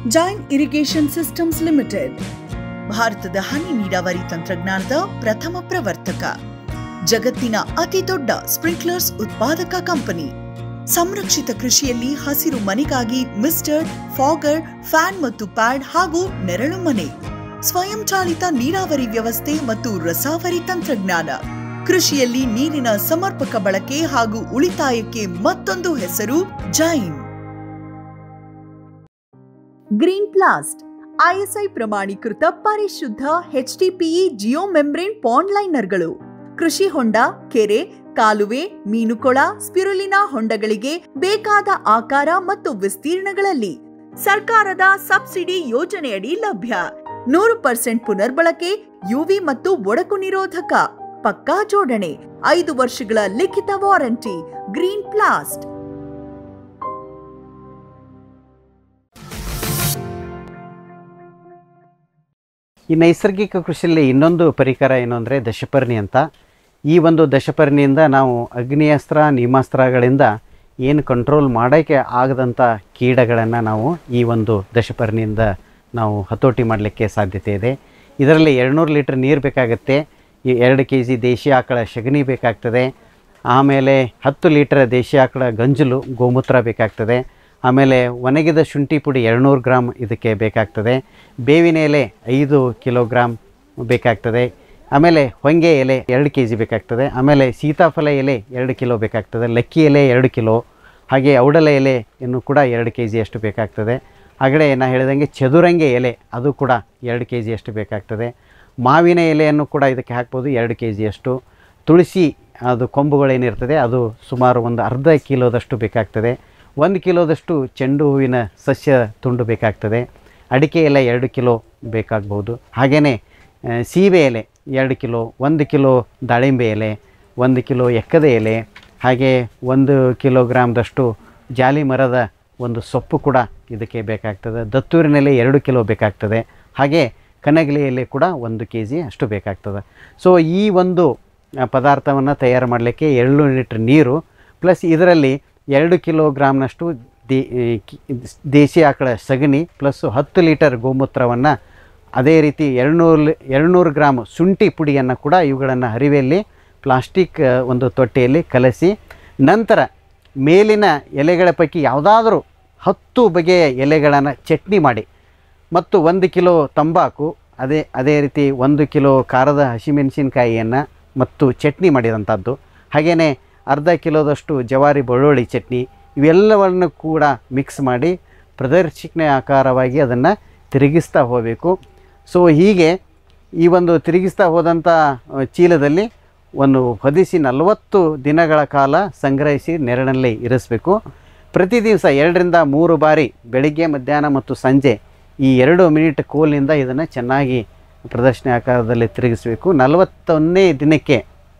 Speaker 4: Jain irrigation systems limited ಭಾರತದ ಹನಿ ನೀರಾವರಿ ತಂತ್ರಜ್ಞಾನದ ಪ್ರಥಮ ಪ್ರವರ್ತಕ ಜಗತ್ತಿನ ಅತಿ ದೊಡ್ಡ ಸ್ಪ್ರಿಂಕ್ಲರ್ಸ್ ಉತ್ಪಾದಕ ಕಂಪನಿ ಸಂರಕ್ಷಿತ ಕೃಷಿಯಲ್ಲಿ ಹಸಿರು ಮನೆಗಾಗಿ ಮಿಸ್ಟರ್ ಫಾಗರ್ ಫ್ಯಾನ್ ಮತ್ತು ಪ್ಯಾಡ್ ಹಾಗೂ ನೆರಳು ಮನೆ ಸ್ವಯಂಚಾಲಿತ ನೀರಾವರಿ ವ್ಯವಸ್ಥೆ ಮತ್ತು ರಸಾವರಿ ತಂತ್ರಜ್ಞಾನ ಕೃಷಿಯಲ್ಲಿ ನೀರಿನ ಸಮರ್ಪಕ ಬಳಕೆ ಹಾಗೂ ಉಳಿತಾಯಕ್ಕೆ ಮತ್ತೊಂದು ಹೆಸರು ಜೈನ್ ಗ್ರೀನ್ ಪ್ಲಾಸ್ಟ್ ಐಎಸ್ಐ ಪ್ರಮಾಣೀಕೃತ ಪರಿಶುದ್ಧ ಎಚ್ಡಿಪಿಇ ಜಿಯೋ ಮೆಂಬ್ರೇನ್ ಪಾಂಡ್ ಲೈನರ್ಗಳು ಕೃಷಿ ಹೊಂಡ ಕೆರೆ ಕಾಲುವೆ ಮೀನುಕೊಳ ಸ್ಪಿರುಲಿನಾ ಹೊಂಡಗಳಿಗೆ ಬೇಕಾದ ಆಕಾರ ಮತ್ತು ವಿಸ್ತೀರ್ಣಗಳಲ್ಲಿ ಸರ್ಕಾರದ ಸಬ್ಸಿಡಿ ಯೋಜನೆಯಡಿ ಲಭ್ಯ ನೂರು ಪರ್ಸೆಂಟ್ ಪುನರ್ಬಳಕೆ ಯುವಿ ಮತ್ತು ಒಡಕು ನಿರೋಧಕ ಪಕ್ಕಾ ಜೋಡಣೆ ಐದು ವರ್ಷಗಳ ಲಿಖಿತ ವಾರಂಟಿ ಗ್ರೀನ್ ಪ್ಲಾಸ್ಟ್
Speaker 3: ಈ ನೈಸರ್ಗಿಕ ಕೃಷಿಯಲ್ಲಿ ಇನ್ನೊಂದು ಪರಿಕರ ಏನು ಅಂದರೆ ದಶಪರ್ಣಿ ಅಂತ ಈ ಒಂದು ದಶಪರ್ಣಿಯಿಂದ ನಾವು ಅಗ್ನಿಯಸ್ತ್ರ ನೀಮಾಸ್ತ್ರಗಳಿಂದ ಏನು ಕಂಟ್ರೋಲ್ ಮಾಡೋಕ್ಕೆ ಆಗದಂಥ ಕೀಡಗಳನ್ನು ನಾವು ಈ ಒಂದು ದಶಪರ್ಣಿಯಿಂದ ನಾವು ಹತೋಟಿ ಮಾಡಲಿಕ್ಕೆ ಸಾಧ್ಯತೆ ಇದೆ ಇದರಲ್ಲಿ ಎರಡುನೂರು ಲೀಟ್ರ್ ನೀರು ಬೇಕಾಗುತ್ತೆ ಈ ಎರಡು ಕೆ ಜಿ ದೇಶಿ ಆಕಳ ಸಗಣಿ ಬೇಕಾಗ್ತದೆ ಆಮೇಲೆ ಹತ್ತು ಲೀಟರ್ ದೇಶಿ ಆಕಳ ಗಂಜಲು ಗೋಮೂತ್ರ ಬೇಕಾಗ್ತದೆ ಆಮೇಲೆ ಒಣಗಿದ ಶುಂಠಿ ಪುಡಿ ಎರಡುನೂರು ಗ್ರಾಮ್ ಇದಕ್ಕೆ ಬೇಕಾಗ್ತದೆ ಬೇವಿನ ಎಲೆ ಐದು ಕಿಲೋಗ್ರಾಮ್ ಬೇಕಾಗ್ತದೆ ಆಮೇಲೆ ಹೊಂಗೆ ಎಲೆ ಎರಡು ಕೆ ಜಿ ಬೇಕಾಗ್ತದೆ ಆಮೇಲೆ ಸೀತಾಫಲ ಎಲೆ ಎರಡು ಕಿಲೋ ಬೇಕಾಗ್ತದೆ ಲಕ್ಕಿ ಎಲೆ ಎರಡು ಕಿಲೋ ಹಾಗೆ ಔಡಲ ಎಲೆ ಇನ್ನು ಕೂಡ ಎರಡು ಕೆ ಜಿಯಷ್ಟು ಬೇಕಾಗ್ತದೆ ಹಾಗಡೆ ನಾ ಹೇಳಿದಂಗೆ ಚದುರಂಗೆ ಎಲೆ ಅದು ಕೂಡ ಎರಡು ಕೆ ಜಿಯಷ್ಟು ಬೇಕಾಗ್ತದೆ ಮಾವಿನ ಎಲೆಯನ್ನು ಕೂಡ ಇದಕ್ಕೆ ಹಾಕ್ಬೋದು ಎರಡು ಕೆ ಜಿಯಷ್ಟು ತುಳಸಿ ಅದು ಕೊಂಬುಗಳೇನಿರ್ತದೆ ಅದು ಸುಮಾರು ಒಂದು ಅರ್ಧ ಕಿಲೋದಷ್ಟು ಬೇಕಾಗ್ತದೆ ಒಂದು ಕಿಲೋದಷ್ಟು ಚೆಂಡು ಹೂವಿನ ಸಸ್ಯ ತುಂಡು ಬೇಕಾಗ್ತದೆ ಅಡಿಕೆ ಎಲೆ ಎರಡು ಕಿಲೋ ಬೇಕಾಗ್ಬೋದು ಹಾಗೆಯೇ ಸೀಬೆ ಎಲೆ ಎರಡು ಕಿಲೋ ಒಂದು ಕಿಲೋ ದಾಳಿಂಬೆ ಎಲೆ ಒಂದು ಕಿಲೋ ಎಕ್ಕದ ಎಲೆ ಹಾಗೆ ಒಂದು ಕಿಲೋಗ್ರಾಮ್ದಷ್ಟು ಜಾಲಿ ಮರದ ಒಂದು ಸೊಪ್ಪು ಕೂಡ ಇದಕ್ಕೆ ಬೇಕಾಗ್ತದೆ ದತ್ತೂರಿನ ಎಲೆ ಎರಡು ಕಿಲೋ ಬೇಕಾಗ್ತದೆ ಹಾಗೆ ಕನಗಲಿ ಎಲೆ ಕೂಡ ಒಂದು ಕೆ ಜಿ ಅಷ್ಟು ಬೇಕಾಗ್ತದೆ ಸೊ ಈ ಒಂದು ಪದಾರ್ಥವನ್ನು ತಯಾರು ಮಾಡಲಿಕ್ಕೆ ಎರಡು ಲೀಟ್ರ್ ನೀರು ಪ್ಲಸ್ ಇದರಲ್ಲಿ ಎರಡು ಕಿಲೋಗ್ರಾಮ್ನಷ್ಟು ದೇ ಕಿ- ದೇಶಿ ಆಕಳ ಸಗಣಿ ಪ್ಲಸ್ ಹತ್ತು ಲೀಟರ್ ಗೋಮೂತ್ರವನ್ನು ಅದೇ ರೀತಿ ಎರಡುನೂರು ಎರಡುನೂರು ಗ್ರಾಮ್ ಶುಂಠಿ ಪುಡಿಯನ್ನು ಕೂಡ ಇವುಗಳನ್ನು ಹರಿವೆಯಲ್ಲಿ ಪ್ಲಾಸ್ಟಿಕ್ ಆ, ಒಂದು ತೊಟ್ಟೆಯಲ್ಲಿ ಕಲಸಿ ನಂತರ ಮೇಲಿನ ಎಲೆಗಳ ಪೈಕಿ ಯಾವುದಾದ್ರೂ ಹತ್ತು ಬಗೆಯ ಎಲೆಗಳನ್ನು ಚಟ್ನಿ ಮಾಡಿ ಮತ್ತು ಒಂದು ಕಿಲೋ ತಂಬಾಕು ಅದೇ ಅದೇ ರೀತಿ ಒಂದು ಕಿಲೋ ಖಾರದ ಹಸಿಮೆಣಸಿನಕಾಯಿಯನ್ನು ಮತ್ತು ಚಟ್ನಿ ಮಾಡಿದಂಥದ್ದು ಹಾಗೆಯೇ ಅರ್ಧ ಕಿಲೋದಷ್ಟು ಜವಾರಿ ಬೆಳ್ಳುಳ್ಳಿ ಚಟ್ನಿ ಇವೆಲ್ಲವನ್ನು ಕೂಡ ಮಿಕ್ಸ್ ಮಾಡಿ ಪ್ರದರ್ಶಿಕನೆ ಆಕಾರವಾಗಿ ಅದನ್ನು ತಿರುಗಿಸ್ತಾ ಹೋಗಬೇಕು ಸೊ ಹೀಗೆ ಈ ಒಂದು ತಿರುಗಿಸ್ತಾ ಹೋದಂಥ ಆ, ಚೀಲದಲ್ಲಿ ಒಂದು ಹೊದಿಸಿ ನಲವತ್ತು ದಿನಗಳ ಕಾಲ ಸಂಗ್ರಹಿಸಿ ನೆರಳಲ್ಲಿ ಇರಿಸಬೇಕು ಪ್ರತಿ ದಿವಸ ಎರಡರಿಂದ ಮೂರು ಬಾರಿ ಬೆಳಿಗ್ಗೆ ಮಧ್ಯಾಹ್ನ ಮತ್ತು ಸಂಜೆ ಈ ಎರಡು ಮಿನಿಟ್ ಕೋಲಿನಿಂದ ಇದನ್ನು ಚೆನ್ನಾಗಿ ಪ್ರದರ್ಶನ ಆಕಾರದಲ್ಲಿ ತಿರುಗಿಸಬೇಕು ನಲವತ್ತೊಂದನೇ ದಿನಕ್ಕೆ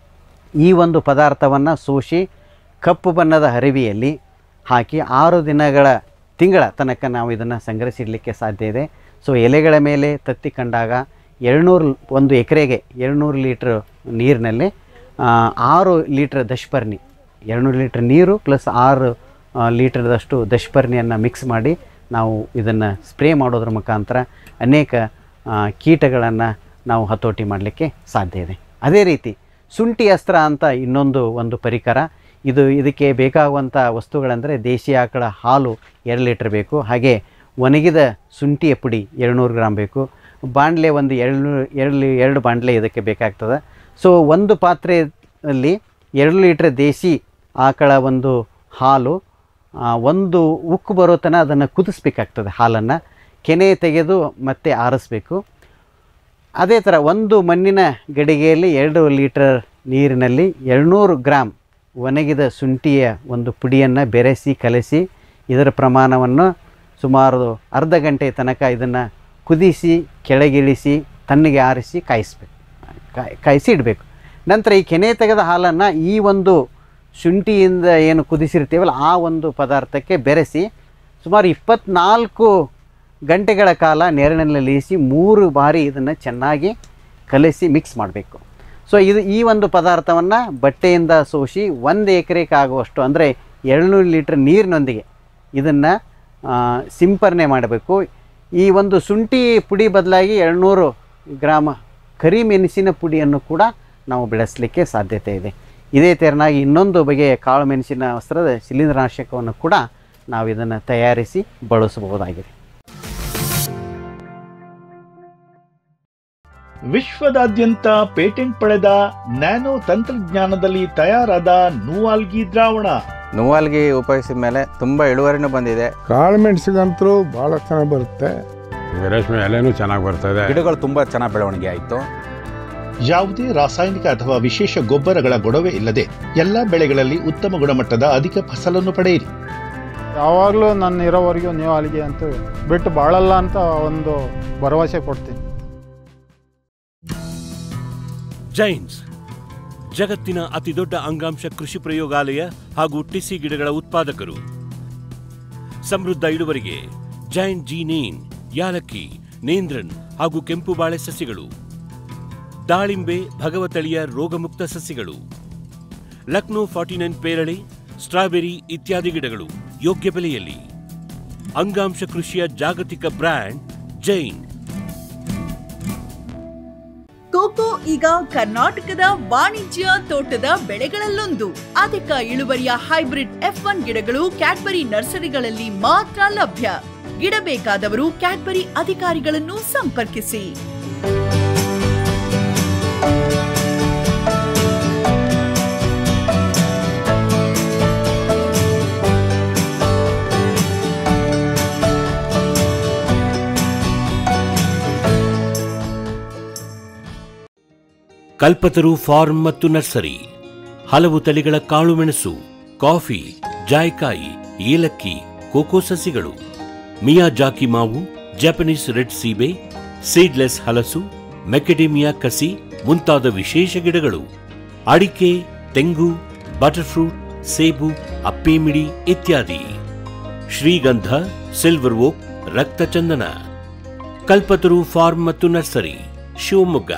Speaker 3: ಈ ಒಂದು ಪದಾರ್ಥವನ್ನು ಸೋಸಿ ಕಪ್ಪು ಬಣ್ಣದ ಹರಿವಿಯಲ್ಲಿ ಹಾಕಿ ಆರು ದಿನಗಳ ತಿಂಗಳ ತನಕ ನಾವು ಇದನ್ನು ಸಂಗ್ರಹಿಸಿಡಲಿಕ್ಕೆ ಸಾಧ್ಯ ಇದೆ ಸೊ ಎಲೆಗಳ ಮೇಲೆ ತತ್ತಿ ಕಂಡಾಗ ಎರಡುನೂರು ಒಂದು ಎಕರೆಗೆ ಎರಡುನೂರು ಲೀಟ್ರ್ ನೀರಿನಲ್ಲಿ ಆ, ಆರು ಲೀಟ್ರ್ ದಶಪರ್ಣಿ ಎರಡುನೂರು ಲೀಟ್ರ್ ನೀರು ಪ್ಲಸ್ ಆರು ಆ, ಲೀಟ್ರ್ದಷ್ಟು ದಶಪರ್ಣಿಯನ್ನು ಮಿಕ್ಸ್ ಮಾಡಿ ನಾವು ಇದನ್ನು ಸ್ಪ್ರೇ ಮಾಡೋದ್ರ ಮುಖಾಂತರ ಅನೇಕ ಕೀಟಗಳನ್ನು ನಾವು ಹತೋಟಿ ಮಾಡಲಿಕ್ಕೆ ಸಾಧ್ಯ ಇದೆ ಅದೇ ರೀತಿ ಶುಂಠಿ ಅಸ್ತ್ರ ಅಂತ ಇನ್ನೊಂದು ಒಂದು ಪರಿಕರ ಇದು ಇದಕ್ಕೆ ಬೇಕಾಗುವಂಥ ವಸ್ತುಗಳೆಂದರೆ ದೇಶಿ ಆಕಳ ಹಾಲು ಎರಡು ಲೀಟ್ರ್ ಬೇಕು ಹಾಗೆ ಒಣಗಿದ ಶುಂಠಿಯ ಪುಡಿ ಎರಡುನೂರು ಗ್ರಾಮ್ ಬೇಕು ಬಾಣಲೆ ಒಂದು ಎರಡು ಎರಡು ಎರಡು ಬಾಣಲೆ ಇದಕ್ಕೆ ಬೇಕಾಗ್ತದೆ ಸೊ ಒಂದು ಪಾತ್ರೆಯಲ್ಲಿ ಎರಡು ಲೀಟ್ರ್ ದೇಶಿ ಆಕಳ ಒಂದು ಹಾಲು ಆ, ಒಂದು ಉಕ್ಕು ಬರೋ ತನಕ ಅದನ್ನು ಕುದಿಸ್ಬೇಕಾಗ್ತದೆ ಹಾಲನ್ನು ಕೆನೆ ತೆಗೆದು ಮತ್ತೆ ಆರಿಸ್ಬೇಕು ಅದೇ ಥರ ಒಂದು ಮಣ್ಣಿನ ಗಡಿಗೆಯಲ್ಲಿ ಎರಡು ಲೀಟರ್ ನೀರಿನಲ್ಲಿ ಎರಡುನೂರು ಗ್ರಾಮ್ ಒಣಗಿದ ಶುಂಠಿಯ ಒಂದು ಪುಡಿಯನ್ನು ಬೆರೆಸಿ ಕಲಸಿ ಇದರ ಪ್ರಮಾಣವನ್ನು ಸುಮಾರು ಅರ್ಧ ಗಂಟೆ ತನಕ ಇದನ್ನು ಕುದಿಸಿ ಕೆಳಗಿಳಿಸಿ ತಣ್ಣಗೆ ಆರಿಸಿ ಕಾಯಿಸ್ಬೇಕು ಕಾಯ್ ಕಾಯಿಸಿ ಇಡಬೇಕು ನಂತರ ಈ ಕೆನೆ ತೆಗೆದ ಹಾಲನ್ನು ಈ ಒಂದು ಶುಂಠಿಯಿಂದ ಏನು ಕುದಿಸಿರ್ತೀವಲ್ಲ ಆ ಒಂದು ಪದಾರ್ಥಕ್ಕೆ ಬೆರೆಸಿ ಸುಮಾರು ಇಪ್ಪತ್ನಾಲ್ಕು ಗಂಟೆಗಳ ಕಾಲ ನೆರಳಿನಲ್ಲಿ ಇರಿಸಿ ಮೂರು ಬಾರಿ ಇದನ್ನು ಚೆನ್ನಾಗಿ ಕಲಸಿ ಮಿಕ್ಸ್ ಮಾಡಬೇಕು ಸೊ ಇದು ಈ ಒಂದು ಪದಾರ್ಥವನ್ನು ಬಟ್ಟೆಯಿಂದ ಸೋಸಿ ಒಂದು ಎಕರೆಗೆ ಆಗುವಷ್ಟು ಅಂದರೆ ಎರಡುನೂರು ಲೀಟ್ರ್ ನೀರಿನೊಂದಿಗೆ ಇದನ್ನು ಸಿಂಪರಣೆ ಮಾಡಬೇಕು ಈ ಒಂದು ಶುಂಠಿ ಪುಡಿ ಬದಲಾಗಿ ಎರಡುನೂರು ಗ್ರಾಮ ಕರಿಮೆಣಸಿನ ಪುಡಿಯನ್ನು ಕೂಡ ನಾವು ಬೆಳೆಸಲಿಕ್ಕೆ ಸಾಧ್ಯತೆ ಇದೆ ಇದೇ ತೆರನಾಗಿ ಇನ್ನೊಂದು ಬಗೆಯ ಕಾಳು ಮೆಣಸಿನ ವಸ್ತ್ರದ ಶಿಲೀಂಧ್ರನಾಶಕವನ್ನು ಕೂಡ ನಾವು ಇದನ್ನು ತಯಾರಿಸಿ ಬಳಸಬಹುದಾಗಿದೆ
Speaker 5: ವಿಶ್ವದಾದ್ಯಂತ ಪೇಟೆಂಟ್ ಪಡೆದ ನ್ಯಾನೋ ತಂತ್ರಜ್ಞಾನದಲ್ಲಿ ತಯಾರಾದ ನೂವಾಲ್ಗಿ ದ್ರಾವಣ
Speaker 6: ನೋವಾಲ್ಗಿ ಉಪಯೋಗಿಸಿದ ಮೇಲೆ ತುಂಬ ಇಳುವರಿನೂ ಬಂದಿದೆ
Speaker 7: ಕಾಳು ಮೆಣಸಿಗಂತರೂ ಭಾಳ ಚೆನ್ನಾಗಿ ಬರುತ್ತೆ
Speaker 8: ರೇಷ್ಮೆ ಎಲೆನೂ ಚೆನ್ನಾಗಿ ಬರ್ತದೆ
Speaker 6: ಗಿಡಗಳು ತುಂಬ ಚೆನ್ನಾಗಿ ಬೆಳವಣಿಗೆ ಆಯಿತು
Speaker 5: ಯಾವುದೇ ರಾಸಾಯನಿಕ ಅಥವಾ ವಿಶೇಷ ಗೊಬ್ಬರಗಳ ಗೊಡವೆ ಇಲ್ಲದೆ ಎಲ್ಲಾ ಬೆಳೆಗಳಲ್ಲಿ ಉತ್ತಮ ಗುಣಮಟ್ಟದ ಅಧಿಕ ಫಸಲನ್ನು ಪಡೆಯಿರಿ
Speaker 7: ಯಾವಾಗಲೂ ನನ್ನ ಇರೋವರೆಗೂ ನೀವು ಅಲ್ಲಿಗೆ ಅಂತೂ ಬಿಟ್ಟು ಬಾಳಲ್ಲ ಅಂತ ಒಂದು ಭರವಸೆ ಕೊಡ್ತೀನಿ
Speaker 1: ಜೈನ್ಸ್ ಜಗತ್ತಿನ ಅತಿದೊಡ್ಡ ಅಂಗಾಂಶ ಕೃಷಿ ಪ್ರಯೋಗಾಲಯ ಹಾಗೂ ಟಿಸಿ ಗಿಡಗಳ ಉತ್ಪಾದಕರು ಸಮೃದ್ಧ ಇಳುವರಿಗೆ ಜೈನ್ ಜಿ ನೇನ್ ಯಾಲಕ್ಕಿ ನೇಂದ್ರನ್ ಹಾಗೂ ಕೆಂಪು ಬಾಳೆ ಸಸ್ಯಗಳು ದಾಳಿಂಬೆ ಭಗವತಳಿಯ ರೋಗಮುಕ್ತ ಸಸ್ಯಗಳು ಲಕ್ನೋ ಫಾರ್ಟಿ ನೈನ್ ಪೇರಳೆ ಸ್ಟ್ರಾಬೆರಿ ಇತ್ಯಾದಿ ಗಿಡಗಳು ಯೋಗ್ಯ ಬೆಲೆಯಲ್ಲಿ ಅಂಗಾಂಶ ಕೃಷಿಯ ಜಾಗತಿಕ ಬ್ರ್ಯಾಂಡ್ ಜೈನ್
Speaker 4: ಕೋಕೋ ಈಗ ಕರ್ನಾಟಕದ ವಾಣಿಜ್ಯ ತೋಟದ ಬೆಳೆಗಳಲ್ಲೊಂದು ಅಧಿಕ ಇಳುವರಿಯ ಹೈಬ್ರಿಡ್ ಎಫ್ ಒನ್ ಗಿಡಗಳು ಕ್ಯಾಡ್ಬರಿ ನರ್ಸರಿಗಳಲ್ಲಿ ಮಾತ್ರ ಲಭ್ಯ ಗಿಡ ಬೇಕಾದವರು ಕ್ಯಾಡ್ಬರಿ ಅಧಿಕಾರಿಗಳನ್ನು ಸಂಪರ್ಕಿಸಿ
Speaker 1: ಕಲ್ಪತರು ಫಾರ್ಮ್ ಮತ್ತು ನರ್ಸರಿ ಹಲವು ತಳಿಗಳ ಕಾಳುಮೆಣಸು ಕಾಫಿ ಜಾಯ್ಕಾಯಿ ಏಲಕ್ಕಿ ಕೋಕೋ ಸಸಿಗಳು ಮಿಯಾಜಾಕಿ ಮಾವು ಜಪನೀಸ್ ರೆಡ್ ಸೀಬೆ ಸೀಡ್ಲೆಸ್ ಹಲಸು ಮೆಕೆಡೇಮಿಯಾ ಕಸಿ ಮುಂತಾದ ವಿಶೇಷ ಗಿಡಗಳು ಅಡಿಕೆ ತೆಂಗು ಬಟರ್ಫ್ರೂಟ್ ಸೇಬು ಅಪ್ಪೇಮಿಡಿ ಇತ್ಯಾದಿ ಶ್ರೀಗಂಧ ಸಿಲ್ವರ್ ಓಕ್ ರಕ್ತಚಂದನ ಕಲ್ಪತರು ಫಾರ್ಮ್ ಮತ್ತು ನರ್ಸರಿ ಶಿವಮೊಗ್ಗ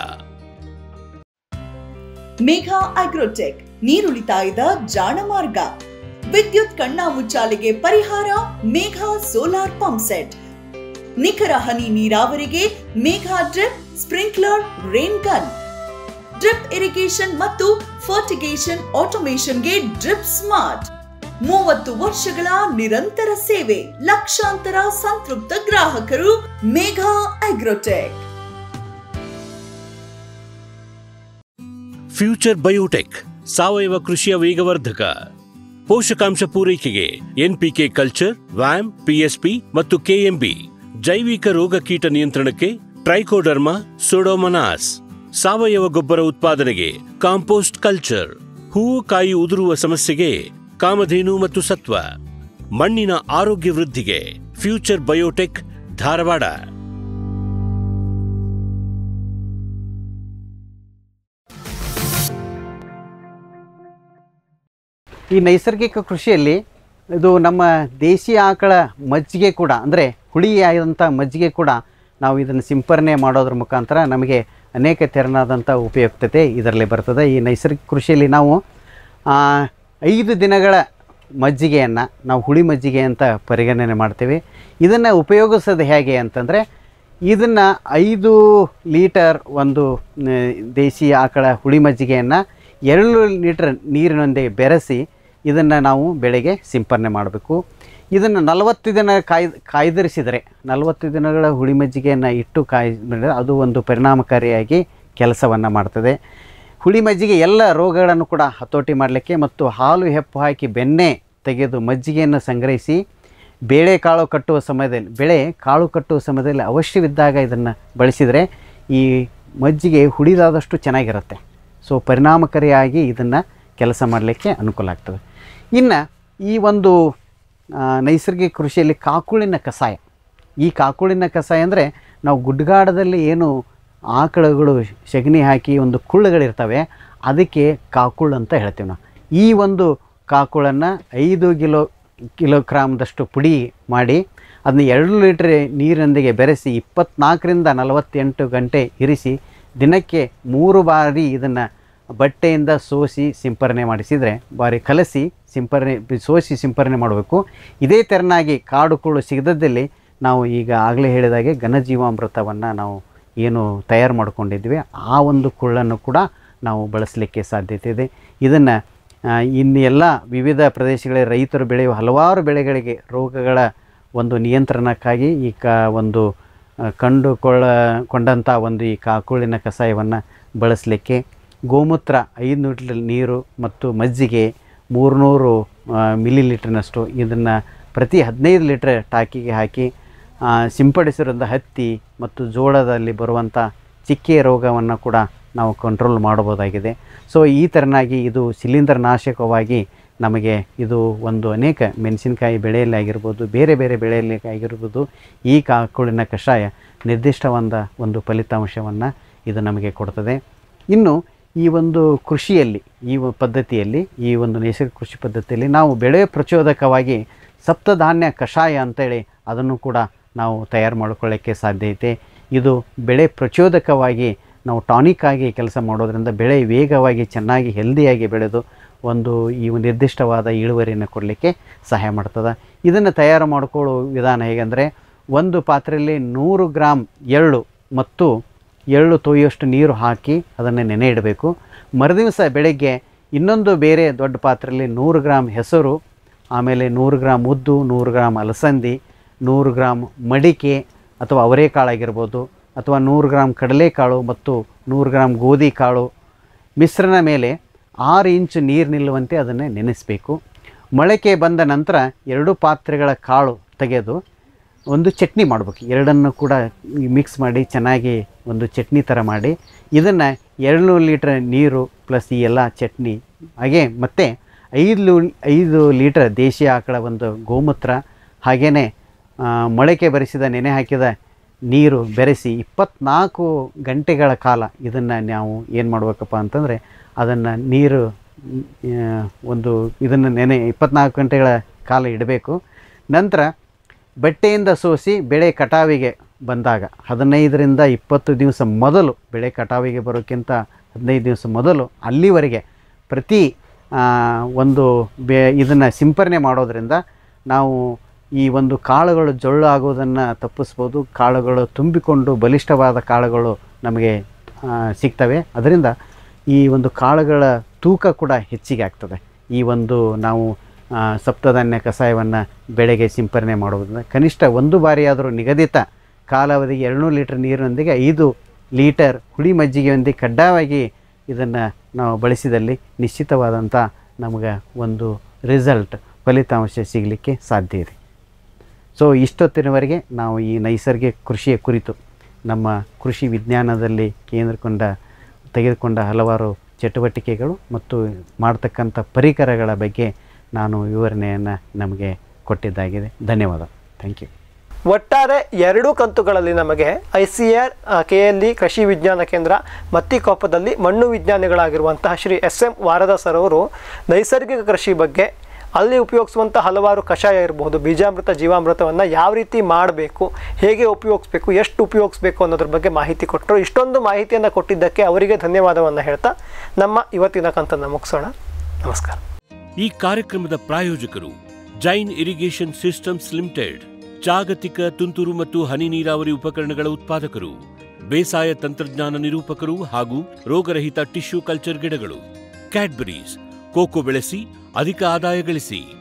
Speaker 4: ಮೇಘ ಅಗ್ರೋಟೆಕ್ ನೀರುಳಿತಾಯದ ಜಾಣ ಮಾರ್ಗ ವಿದ್ಯುತ್ ಕಣ್ಣಾಮುಚ್ಚಾಲೆಗೆ ಪರಿಹಾರ ಮೇಘ ಸೋಲಾರ್ ಪಂಪ್ ಸೆಟ್ ನಿಖರ ಹನಿ ನೀರಾವರಿಗೆ Megha drip sprinkler rain gun drip irrigation ಮತ್ತು ಫರ್ಟಿಗೇಷನ್ ಆಟೋಮೇಷನ್ಗೆ ಡ್ರಿಪ್ ಸ್ಮಾರ್ಟ್ ಮೂವತ್ತು ವರ್ಷಗಳ ನಿರಂತರ ಸೇವೆ ಲಕ್ಷಾಂತರ ಸಂತೃಪ್ತ ಗ್ರಾಹಕರು ಮೇಘ ಅಗ್ರೋಟೆಕ್
Speaker 1: ಫ್ಯೂಚರ್ ಬಯೋಟೆಕ್ ಸಾವಯವ ಕೃಷಿಯ ವೇಗವರ್ಧಕ ಪೋಷಕಾಂಶ ಪೂರೈಕೆಗೆ ಎನ್ಪಿಕೆ ಕಲ್ಚರ್ ವ್ಯಾಮ್ ಪಿಎಸ್ಪಿ ಮತ್ತು ಕೆಎಂಬಿ ಜೈವಿಕ ರೋಗ ಕೀಟ ನಿಯಂತ್ರಣಕ್ಕೆ ಟ್ರೈಕೋಡರ್ಮಾ ಸೊಡೋಮನಾಸ್ ಸಾವಯವ ಗೊಬ್ಬರ ಉತ್ಪಾದನೆಗೆ ಕಾಂಪೋಸ್ಟ್ ಕಲ್ಚರ್ ಹೂವು ಕಾಯಿ ಉದುರುವ ಸಮಸ್ಯೆಗೆ ಕಾಮಧೇನು ಮತ್ತು ಸತ್ವ ಮಣ್ಣಿನ ಆರೋಗ್ಯ ವೃದ್ಧಿಗೆ ಫ್ಯೂಚರ್ ಬಯೋಟೆಕ್ ಧಾರವಾಡ
Speaker 3: ಈ ನೈಸರ್ಗಿಕ ಕೃಷಿಯಲ್ಲಿ ಇದು ನಮ್ಮ ದೇಶಿ ಆಕಳ ಮಜ್ಜಿಗೆ ಕೂಡ ಅಂದರೆ ಹುಳಿಯಾದಂಥ ಮಜ್ಜಿಗೆ ಕೂಡ ನಾವು ಇದನ್ನು ಸಿಂಪರಣೆ ಮಾಡೋದ್ರ ಮುಖಾಂತರ ನಮಗೆ ಅನೇಕ ತೆರನಾದಂಥ ಉಪಯುಕ್ತತೆ ಇದರಲ್ಲಿ ಬರ್ತದೆ ಈ ನೈಸರ್ಗಿಕ ಕೃಷಿಯಲ್ಲಿ ನಾವು ಆ, ಐದು ದಿನಗಳ ಮಜ್ಜಿಗೆಯನ್ನು ನಾವು ಹುಳಿ ಮಜ್ಜಿಗೆ ಅಂತ ಪರಿಗಣನೆ ಮಾಡ್ತೀವಿ ಇದನ್ನು ಉಪಯೋಗಿಸೋದು ಹೇಗೆ ಅಂತಂದರೆ ಇದನ್ನು ಐದು ಲೀಟರ್ ಒಂದು ನ, ದೇಶಿ ಆಕಳ ಹುಳಿ ಮಜ್ಜಿಗೆಯನ್ನು ಎರಡು ಲೀಟರ್ ನೀರಿನೊಂದಿಗೆ ಬೆರೆಸಿ ಇದನ್ನು ನಾವು ಬೆಳೆಗೆ ಸಿಂಪರಣೆ ಮಾಡಬೇಕು ಇದನ್ನು ನಲವತ್ತು ದಿನ ಕಾಯ್ ಕಾಯ್ದಿರಿಸಿದರೆ ನಲವತ್ತು ದಿನಗಳ ಹುಳಿ ಮಜ್ಜಿಗೆಯನ್ನು ಇಟ್ಟು ಕಾಯ್ದರೆ ಅದು ಒಂದು ಪರಿಣಾಮಕಾರಿಯಾಗಿ ಕೆಲಸವನ್ನು ಮಾಡ್ತದೆ ಹುಳಿ ಮಜ್ಜಿಗೆ ಎಲ್ಲ ರೋಗಗಳನ್ನು ಕೂಡ ಹತೋಟಿ ಮಾಡಲಿಕ್ಕೆ ಮತ್ತು ಹಾಲು ಹೆಪ್ಪು ಹಾಕಿ ಬೆಣ್ಣೆ ತೆಗೆದು ಮಜ್ಜಿಗೆಯನ್ನು ಸಂಗ್ರಹಿಸಿ ಬೇಳೆ ಕಾಳು ಕಟ್ಟುವ ಸಮಯದಲ್ಲಿ ಬೆಳೆ ಕಾಳು ಕಟ್ಟುವ ಸಮಯದಲ್ಲಿ ಅವಶ್ಯವಿದ್ದಾಗ ಇದನ್ನು ಬಳಸಿದರೆ ಈ ಮಜ್ಜಿಗೆ ಹುಡಿದಾದಷ್ಟು ಚೆನ್ನಾಗಿರುತ್ತೆ ಸೊ ಪರಿಣಾಮಕಾರಿಯಾಗಿ ಇದನ್ನು ಕೆಲಸ ಮಾಡಲಿಕ್ಕೆ ಅನುಕೂಲ ಆಗ್ತದೆ ಇನ್ನು ಈ ಒಂದು ಆ, ನೈಸರ್ಗಿಕ ಕೃಷಿಯಲ್ಲಿ ಕಾಕುಳಿನ ಕಷಾಯ ಈ ಕಾಕುಳಿನ ಕಷಾಯ ಅಂದರೆ ನಾವು ಗುಡ್ಗಾಡದಲ್ಲಿ ಏನು ಆಕಳುಗಳು ಸಗಣಿ ಹಾಕಿ ಒಂದು ಕುಳ್ಳುಗಳಿರ್ತವೆ ಅದಕ್ಕೆ ಕಾಕುಳು ಅಂತ ಹೇಳ್ತೀವಿ ನಾವು ಈ ಒಂದು ಕಾಕುಳನ್ನು ಐದು ಕಿಲೋ ಕಿಲೋಗ್ರಾಮ್ದಷ್ಟು ಪುಡಿ ಮಾಡಿ ಅದನ್ನ ಎರಡು ಲೀಟ್ರ್ ನೀರಿನೊಂದಿಗೆ ಬೆರೆಸಿ ಇಪ್ಪತ್ನಾಲ್ಕರಿಂದ ನಲವತ್ತೆಂಟು ಗಂಟೆ ಇರಿಸಿ ದಿನಕ್ಕೆ ಮೂರು ಬಾರಿ ಇದನ್ನು ಬಟ್ಟೆಯಿಂದ ಸೋಸಿ ಸಿಂಪರಣೆ ಮಾಡಿಸಿದರೆ ಬಾರಿ ಕಲಸಿ ಸಿಂಪರಣೆ ಸೋಸಿ ಸಿಂಪರಣೆ ಮಾಡಬೇಕು ಇದೇ ತೆರನಾಗಿ ಕಾಡು ಕುಳು ಸಿಗದಲ್ಲಿ ನಾವು ಈಗ ಆಗಲೇ ಹೇಳಿದಾಗೆ ಘನಜೀವಾಮೃತವನ್ನು ನಾವು ಏನು ತಯಾರು ಮಾಡ್ಕೊಂಡಿದ್ವಿ ಆ ಒಂದು ಕುಳ್ಳನ್ನು ಕೂಡ ನಾವು ಬಳಸಲಿಕ್ಕೆ ಸಾಧ್ಯತೆ ಇದೆ ಇದನ್ನು ಇನ್ನು ಎಲ್ಲ ವಿವಿಧ ಪ್ರದೇಶಗಳ ರೈತರು ಬೆಳೆಯುವ ಹಲವಾರು ಬೆಳೆಗಳಿಗೆ ರೋಗಗಳ ಒಂದು ನಿಯಂತ್ರಣಕ್ಕಾಗಿ ಈ ಕ ಒಂದು ಆ, ಕಂಡುಕೊಳ್ಳ ಕೊಂಡಂಥ ಒಂದು ಈ ಕಾಕುಳಿನ ಕಷಾಯವನ್ನು ಬಳಸಲಿಕ್ಕೆ ಗೋಮೂತ್ರ ಐದುನೂರು ಲೀಟರ್ ನೀರು ಮತ್ತು ಮಜ್ಜಿಗೆ ಮೂರುನೂರು ಮಿಲಿ ಲೀಟ್ರ್ನಷ್ಟು ಇದನ್ನು ಪ್ರತಿ ಹದಿನೈದು ಲೀಟ್ರ್ ಟಾಕಿಗೆ ಹಾಕಿ ಆ, ಸಿಂಪಡಿಸಿರುವಂಥ ಹತ್ತಿ ಮತ್ತು ಜೋಳದಲ್ಲಿ ಬರುವಂಥ ಚಿಕ್ಕೆ ರೋಗವನ್ನು ಕೂಡ ನಾವು ಕಂಟ್ರೋಲ್ ಮಾಡಬಹುದಾಗಿದೆ ಸೊ ಈ ಥರನಾಗಿ ಇದು ಶಿಲೀಂಧ್ರ ನಾಶಕವಾಗಿ ನಮಗೆ ಇದು ಒಂದು ಅನೇಕ ಮೆಣಸಿನಕಾಯಿ ಬೆಳೆಯಲ್ಲಿ ಆಗಿರ್ಬೋದು ಬೇರೆ ಬೇರೆ ಬೆಳೆಯಲ್ಲಿ ಆಗಿರ್ಬೋದು ಈ ಕಾಕುಳಿನ ಕಷಾಯ ನಿರ್ದಿಷ್ಟವಾದ ಒಂದು ಫಲಿತಾಂಶವನ್ನು ಇದು ನಮಗೆ ಕೊಡ್ತದೆ ಇನ್ನು ಈ ಒಂದು ಕೃಷಿಯಲ್ಲಿ ಈ ಒ- ಪದ್ಧತಿಯಲ್ಲಿ ಈ ಒಂದು ನೈಸರ್ಗಿಕ ಕೃಷಿ ಪದ್ಧತಿಯಲ್ಲಿ ನಾವು ಬೆಳೆ ಪ್ರಚೋದಕವಾಗಿ ಸಪ್ತಧಾನ್ಯ ಕಷಾಯ ಅಂತೇಳಿ ಅದನ್ನು ಕೂಡ ನಾವು ತಯಾರು ಮಾಡಿಕೊಳ್ಳೋಕ್ಕೆ ಸಾಧ್ಯ ಐತೆ ಇದು ಬೆಳೆ ಪ್ರಚೋದಕವಾಗಿ ನಾವು ಟಾನಿಕ್ ಆಗಿ ಕೆಲಸ ಮಾಡೋದ್ರಿಂದ ಬೆಳೆ ವೇಗವಾಗಿ ಚೆನ್ನಾಗಿ ಹೆಲ್ದಿಯಾಗಿ ಬೆಳೆದು ಒಂದು ಈ ಒಂದು ನಿರ್ದಿಷ್ಟವಾದ ಇಳುವರಿಯನ್ನು ಕೊಡಲಿಕ್ಕೆ ಸಹಾಯ ಮಾಡ್ತದೆ ಇದನ್ನು ತಯಾರು ಮಾಡಿಕೊಳ್ಳೋ ವಿಧಾನ ಹೇಗೆಂದರೆ ಒಂದು ಪಾತ್ರೆಯಲ್ಲಿ ನೂರು ಗ್ರಾಮ್ ಎಳ್ಳು ಮತ್ತು ಎಳ್ಳು ತೊಯ್ಯಷ್ಟು ನೀರು ಹಾಕಿ ಅದನ್ನು ನೆನೆ ಇಡಬೇಕು ಮರುದಿವಸ ಬೆಳಗ್ಗೆ ಇನ್ನೊಂದು ಬೇರೆ ದೊಡ್ಡ ಪಾತ್ರೆಯಲ್ಲಿ ನೂರು ಗ್ರಾಮ್ ಹೆಸರು ಆಮೇಲೆ ನೂರು ಗ್ರಾಮ್ ಉದ್ದು ನೂರು ಗ್ರಾಮ್ ಅಲಸಂದಿ ನೂರು ಗ್ರಾಮ್ ಮಡಿಕೆ ಅಥವಾ ಅವರೆಕಾಳಾಗಿರ್ಬೋದು ಅಥವಾ ನೂರು ಗ್ರಾಮ್ ಕಡಲೆಕಾಳು ಮತ್ತು ನೂರು ಗ್ರಾಮ್ ಗೋಧಿ ಕಾಳು ಮಿಶ್ರಣ ಮೇಲೆ ಆರು ಇಂಚು ನೀರು ನಿಲ್ಲುವಂತೆ ಅದನ್ನು ನೆನೆಸಬೇಕು ಮೊಳಕೆ ಬಂದ ನಂತರ ಎರಡು ಪಾತ್ರೆಗಳ ಕಾಳು ತೆಗೆದು ಒಂದು ಚಟ್ನಿ ಮಾಡಬೇಕು ಎರಡನ್ನು ಕೂಡ ಮಿಕ್ಸ್ ಮಾಡಿ ಚೆನ್ನಾಗಿ ಒಂದು ಚಟ್ನಿ ಥರ ಮಾಡಿ ಇದನ್ನು ಎರಡು ಲೀಟ್ರ್ ನೀರು ಪ್ಲಸ್ ಈ ಎಲ್ಲ ಚಟ್ನಿ ಹಾಗೆ ಮತ್ತು ಐದು ಲೂ ಐದು ಲೀಟರ್ ದೇಶಿ ಆಕಳ ಒಂದು ಗೋಮೂತ್ರ ಹಾಗೆಯೇ ಮೊಳಕೆ ಬರಿಸಿದ ನೆನೆ ಹಾಕಿದ ನೀರು ಬೆರೆಸಿ ಇಪ್ಪತ್ನಾಲ್ಕು ಗಂಟೆಗಳ ಕಾಲ ಇದನ್ನು ನಾವು ಏನು ಮಾಡಬೇಕಪ್ಪ ಅಂತಂದರೆ ಅದನ್ನು ನೀರು ಆ, ಒಂದು ಇದನ್ನು ನೆನೆ ಇಪ್ಪತ್ನಾಲ್ಕು ಗಂಟೆಗಳ ಕಾಲ ಇಡಬೇಕು ನಂತರ ಬಟ್ಟೆಯಿಂದ ಸೋಸಿ ಬೆಳೆ ಕಟಾವಿಗೆ ಬಂದಾಗ ಹದಿನೈದರಿಂದ ಇಪ್ಪತ್ತು ದಿವಸ ಮೊದಲು ಬೆಳೆ ಕಟಾವಿಗೆ ಬರೋಕ್ಕಿಂತ ಹದಿನೈದು ದಿವಸ ಮೊದಲು ಅಲ್ಲಿವರೆಗೆ ಪ್ರತಿ ಆ, ಒಂದು ಬೆ ಇದನ್ನು ಸಿಂಪರಣೆ ಮಾಡೋದರಿಂದ ನಾವು ಈ ಒಂದು ಕಾಳುಗಳು ಜೊಳ್ಳು ಆಗೋದನ್ನು ತಪ್ಪಿಸ್ಬೋದು ಕಾಳುಗಳು ತುಂಬಿಕೊಂಡು ಬಲಿಷ್ಠವಾದ ಕಾಳುಗಳು ನಮಗೆ ಆ, ಸಿಗ್ತವೆ ಅದರಿಂದ ಈ ಒಂದು ಕಾಳುಗಳ ತೂಕ ಕೂಡ ಹೆಚ್ಚಿಗೆ ಆಗ್ತದೆ ಈ ಒಂದು ನಾವು ಆ, ಸಪ್ತಧಾನ್ಯ ಕಷಾಯವನ್ನು ಬೆಳೆಗೆ ಸಿಂಪರಣೆ ಮಾಡೋದ್ರಿಂದ ಕನಿಷ್ಠ ಒಂದು ಬಾರಿಯಾದರೂ ನಿಗದಿತ ಕಾಲಾವಧಿಗೆ ಎರಡುನೂರು ಲೀಟರ್ ನೀರಿನೊಂದಿಗೆ ಐದು ಲೀಟರ್ ಹುಳಿ ಮಜ್ಜಿಗೆಯೊಂದಿಗೆ ಕಡ್ಡಾಯವಾಗಿ ಇದನ್ನು ನಾವು ಬಳಸಿದಲ್ಲಿ ನಿಶ್ಚಿತವಾದಂಥ ನಮಗೆ ಒಂದು ರಿಸಲ್ಟ್ ಫಲಿತಾಂಶ ಸಿಗಲಿಕ್ಕೆ ಸಾಧ್ಯ ಇದೆ ಸೊ ಇಷ್ಟೊತ್ತಿನವರೆಗೆ ನಾವು ಈ ನೈಸರ್ಗಿಕ ಕೃಷಿಯ ಕುರಿತು ನಮ್ಮ ಕೃಷಿ ವಿಜ್ಞಾನದಲ್ಲಿ ಕೇಂದ್ರಕೊಂಡ ತೆಗೆದುಕೊಂಡ ಹಲವಾರು ಚಟುವಟಿಕೆಗಳು ಮತ್ತು ಮಾಡ್ತಕ್ಕಂಥ ಪರಿಕರಗಳ ಬಗ್ಗೆ ನಾನು ವಿವರಣೆಯನ್ನು ನಮಗೆ ಕೊಟ್ಟಿದ್ದಾಗಿದೆ ಧನ್ಯವಾದ ಥ್ಯಾಂಕ್ ಯು
Speaker 2: ಒಟ್ಟಾರೆ ಎರಡೂ ಕಂತುಗಳಲ್ಲಿ ನಮಗೆ I C R K L E ಕೃಷಿ ವಿಜ್ಞಾನ ಕೇಂದ್ರ ಮತ್ತಿಕೊಪ್ಪದಲ್ಲಿ ಮಣ್ಣು ವಿಜ್ಞಾನಿಗಳಾಗಿರುವಂತಹ Shri S M Varada sir ಅವರು ನೈಸರ್ಗಿಕ ಕೃಷಿ ಬಗ್ಗೆ ಅಲ್ಲಿ ಉಪಯೋಗಿಸುವಂಥ ಹಲವಾರು ಕಷಾಯ ಇರಬಹುದು ಬೀಜಾಮೃತ ಜೀವಾಮೃತವನ್ನು ಯಾವ ರೀತಿ ಮಾಡಬೇಕು ಹೇಗೆ ಉಪಯೋಗಿಸ್ಬೇಕು ಎಷ್ಟು ಉಪಯೋಗಿಸ್ಬೇಕು ಅನ್ನೋದ್ರ ಬಗ್ಗೆ ಮಾಹಿತಿ ಕೊಟ್ಟರು ಇಷ್ಟೊಂದು ಮಾಹಿತಿಯನ್ನು ಕೊಟ್ಟಿದ್ದಕ್ಕೆ ಅವರಿಗೆ ಧನ್ಯವಾದವನ್ನು ಹೇಳ್ತಾ ನಮ್ಮ ಇವತ್ತಿನ ಕಂತನ್ನು ಮುಗಿಸೋಣ ನಮಸ್ಕಾರ
Speaker 1: ಈ ಕಾರ್ಯಕ್ರಮದ ಪ್ರಾಯೋಜಕರು ಜೈನ್ ಇರಿಗೇಷನ್ ಸಿಸ್ಟಮ್ಸ್ ಲಿಮಿಟೆಡ್ ಜಾಗತಿಕ ತುಂತುರು ಮತ್ತು ಹನಿ ನೀರಾವರಿ ಉಪಕರಣಗಳ ಉತ್ಪಾದಕರು ಬೇಸಾಯ ತಂತ್ರಜ್ಞಾನ ನಿರೂಪಕರು ಹಾಗೂ ರೋಗರಹಿತ ಟಿಶ್ಯೂ ಕಲ್ಚರ್ ಗಿಡಗಳು ಕ್ಯಾಡ್ಬರೀಸ್ ಕೋಕೋ ಬೆಳೆಸಿ ಅಧಿಕ ಆದಾಯ ಗಳಿಸಿ